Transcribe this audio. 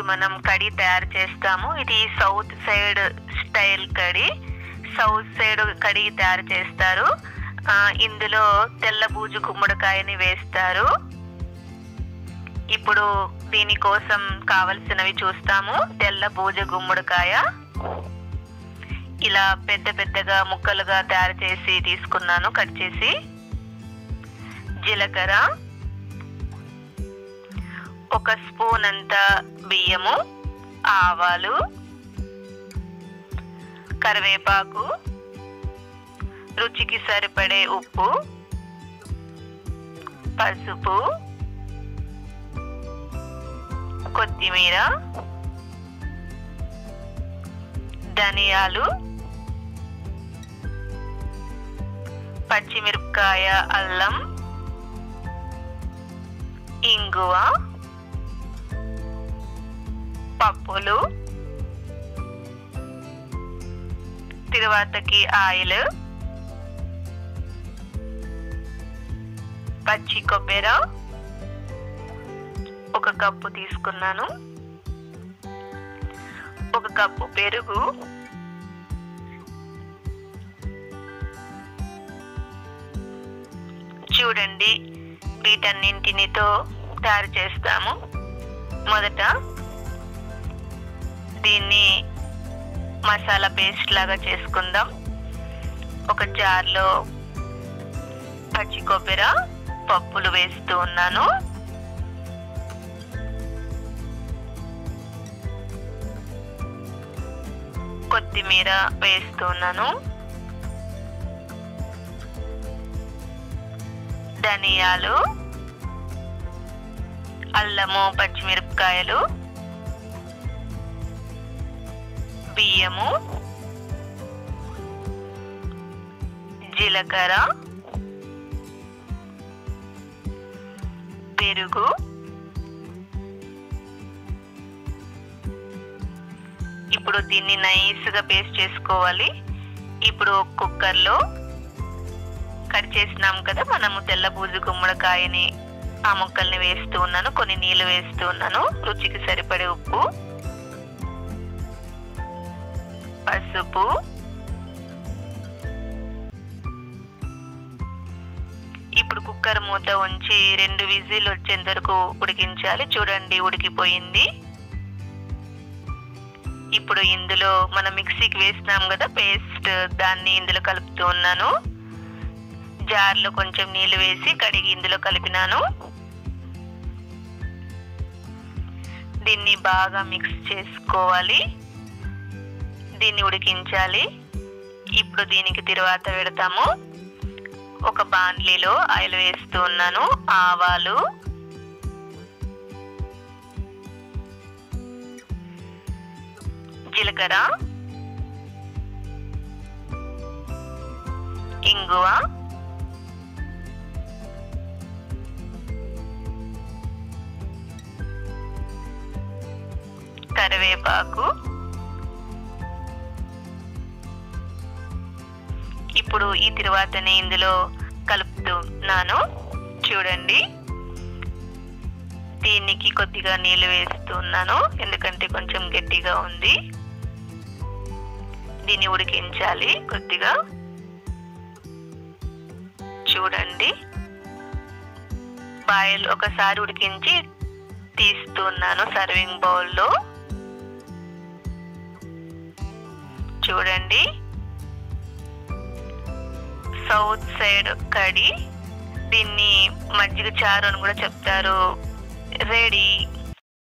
మనం కడి తయారు చేస్తాము ఇది సౌత్ సైడ్ స్టైల్ కడి సౌత్ సైడ్ కడి తయారు చేస్తారు ఆ, ఇందులో తెల్ల బూజు గుమ్మడికాయని వేస్తారు ఇప్పుడు దీనికోసం కావలసినవి చూస్తాము తెల్ల బూజ గుమ్మడికాయ ఇలా పెద్ద పెద్దగా ముక్కలుగా తయారు చేసి తీసుకున్నాను కట్ చేసి జీలకర్ర ఒక స్పూన్ అంత బియ్యము ఆవాలు కరివేపాకు రుచికి సరిపడే ఉప్పు పసుపు కొత్తిమీర ధనియాలు పచ్చిమిరపకాయ అల్లం ఇంగువ పప్పులు తిరువాతకి ఆయిల్ పచ్చి కొబ్బరి ఒక కప్పు తీసుకున్నాను ఒక కప్పు పెరుగు చూడండి వీటన్నింటినితో తయారు చేస్తాము మొదట దీన్ని మసాలా పేస్ట్ లాగా చేసుకుందాం ఒక జార్లో పచ్చి కొబ్బరి పప్పులు వేస్తూ ఉన్నాను కొత్తిమీర వేస్తున్నాను ధనియాలు అల్లము పచ్చిమిరపకాయలు బియ్యము జీలకర్ర పెరుగు ఇప్పుడు దీన్ని నైస్ గా పేస్ట్ చేసుకోవాలి ఇప్పుడు కుక్కర్లో కట్ చేసినాం కదా మనము తెల్ల బూజు గుమ్మడికాయని ఆ ముక్కల్ని వేస్తూ ఉన్నాను కొన్ని నీళ్లు వేస్తూ ఉన్నాను రుచికి సరిపడే ఉప్పు పసుపు ఇప్పుడు కుక్కర్ మూత ఉంచి రెండు విజిల్ వచ్చేంత వరకు ఉడికించాలి చూడండి ఉడికిపోయింది ఇప్పుడు ఇందులో మనం మిక్సీకి వేసినాం కదా పేస్ట్ దాన్ని ఇందులో కలుపుతూ ఉన్నాను జార్లో కొంచెం నీళ్లు వేసి కడిగి ఇందులో కలిపినాను దీన్ని బాగా మిక్స్ చేసుకోవాలి దీన్ని ఉడికించాలి ఇప్పుడు దీనికి తిరువాత పెడతాము ఒక బాండ్లీలో ఆయిల్ వేస్తూ ఉన్నాను ఆవాలు జీలకర్ర ఇంగువ కరివేపాకు ఇప్పుడు ఈ తిరువాతని ఇందులో కలుపుతున్నాను చూడండి దీనికి కొద్దిగా నీళ్లు వేస్తున్నాను ఎందుకంటే కొంచెం గట్టిగా ఉంది దీన్ని ఉడికించాలి కొద్దిగా చూడండి బాయిల్ ఒకసారి ఉడికించి తీస్తున్నాను సర్వింగ్ బౌల్లో చూడండి సౌత్ సైడ్ కడి దీన్ని మజ్జిగ చారు అని కూడా చెప్తారు రెడీ